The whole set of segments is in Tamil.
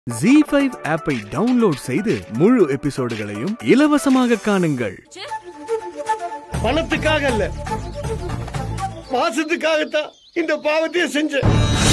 ஜி ஃபைவ் ஆப்பை டவுன்லோட் செய்து முழு எபிசோடுகளையும் இலவசமாக காணுங்கள் பணத்துக்காக அல்ல மாசத்துக்காகத்தான் இந்த பாவத்தையே செஞ்சேன்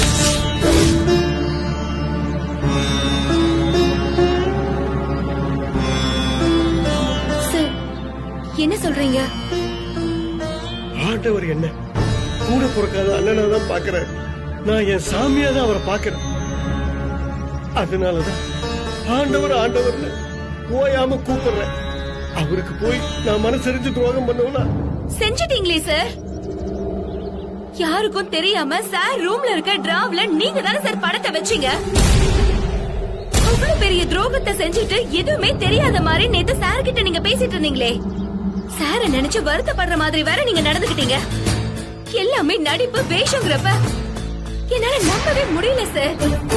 சார் என்ன சொல்றீங்க ஆண்டவர் என்ன கூட பிறக்காத அண்ணனா தான் பாக்குறேன் நான் என் சாமியா தான் அவரை பாக்குறேன் அதனாலதான் ஆண்டவர் ஆண்டவர்னு ஓயாம கூப்பிடுறேன் அவருக்கு போய் நான் மனசரிஞ்சு துரோகம் பண்ணுவேனா செஞ்சிட்டீங்களே சார் யாருக்கும் தெரியாம சார் ரூம்ல இருக்க டிராவ்ல நீங்க தானே சார் பணத்தை வச்சீங்க அவ்வளவு பெரிய துரோகத்தை செஞ்சுட்டு எதுவுமே தெரியாத மாதிரி நேத்து சார் கிட்ட நீங்க பேசிட்டு இருந்தீங்களே சார நினைச்சு வருத்தப்படுற மாதிரி வேற நீங்க நடந்துக்கிட்டீங்க எல்லாமே நடிப்பு வேஷங்கிறப்ப என்னால நம்பவே முடியல சார்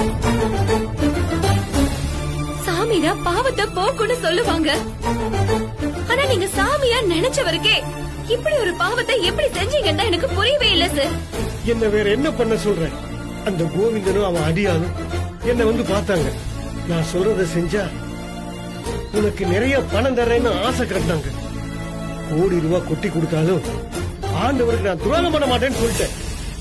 சாமினா பாவத்தை போக்குன்னு சொல்லுவாங்க ஆனா நீங்க சாமியா நினைச்சவருக்கே இப்படி ஒரு பாவத்தை எப்படி செஞ்சீங்கன்னு எனக்கு புரியவே இல்ல சார் என்ன வேற என்ன பண்ண சொல்றேன் அந்த கோவிந்தனும் அவன் அடியானும் என்ன வந்து பார்த்தாங்க நான் சொல்றத செஞ்சா உனக்கு நிறைய பணம் தர்றேன்னு ஆசை கட்டினாங்க கோடி ரூபாய் கொட்டி கொடுத்தாலும் ஆண்டவருக்கு நான் துரோகம் பண்ண மாட்டேன்னு சொல்லிட்டேன்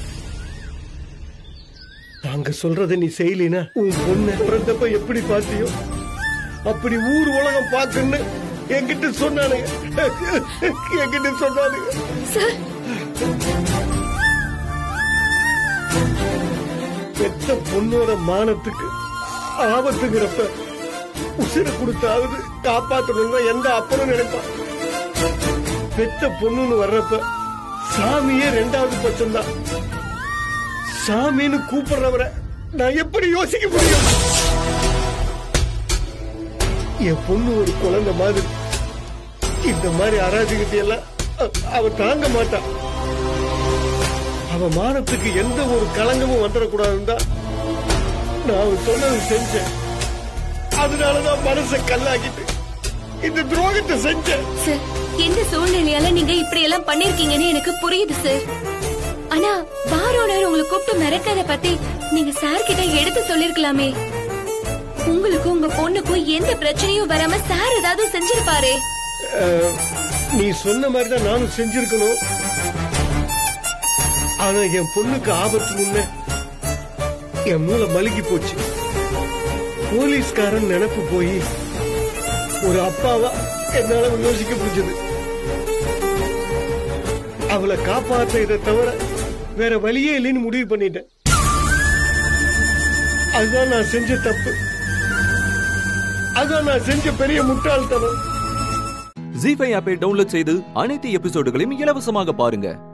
நாங்க சொல்றத நீ செய்யலினா உன் பொண்ணு பிறந்தப்ப எப்படி பார்த்தியோ அப்படி ஊர் உலகம் பார்க்கன்னு என்கிட்ட சொன்னானுங்க என்கிட்ட சொன்னானுங்க சார் பெத்த பொண்ணோட மானத்துக்கு ஆபத்துங்கிறப்ப உசிரை கொடுத்தாவது காப்பாத்தணும்னா எந்த அப்பனும் நினைப்பான் பெத்த பொண்ணுன்னு வர்றப்ப சாமியே ரெண்டாவது பட்சம்தான் சாமின்னு கூப்பிடுறவரை நான் எப்படி யோசிக்க முடியும் என் பொண்ணு ஒரு குழந்தை மாதிரி இந்த மாதிரி அராஜகத்தை எல்லாம் அ- அவ தாங்க மாட்டான் அவ மானத்துக்கு எந்த ஒரு களங்கமும் வந்துடக்கூடாதுன்னு தான் நான் அவ சொன்னது செஞ்சேன் அதனாலதான் மனசை கல்லாக்கிட்டு இந்த துரோகத்தை செஞ்சேன் சார் எந்த சூழ்நிலையால நீங்க இப்படி எல்லாம் பண்ணிருக்கீங்கன்னு எனக்கு புரியுது சார் ஆனா பார் ஓனர் உங்களை கூப்பிட்டு மிரட்டத பத்தி நீங்க சார் கிட்ட எடுத்து சொல்லிருக்கலாமே உங்களுக்கும் உங்க பொண்ணுக்கும் எந்த பிரச்சனையும் வராம சார் ஏதாவது செஞ்சிருப்பாரே அஹ், நீ சொன்ன மாதிரி தான் நானும் செஞ்சிருக்கணும் ஆனா என் பொண்ணுக்கு ஆபத்து முன்ன என் மூளை மழுகி போச்சு போலீஸ்காரன் நினைப்பு போய் ஒரு அப்பாவா என்னால யோசிக்க முடிஞ்சது அவளை காப்பாற்ற இதை தவிர வேற வழியே இல்லைன்னு முடிவு பண்ணிட்டேன் அதுதான் நான் செஞ்ச தப்பு அதுதான் நான் செஞ்ச பெரிய முட்டாள்தனம் ஜி ஃபைவ் ஆப்பை டவுன்லோட் செய்து அனைத்து எபிசோடுகளையும் இலவசமாக பாருங்க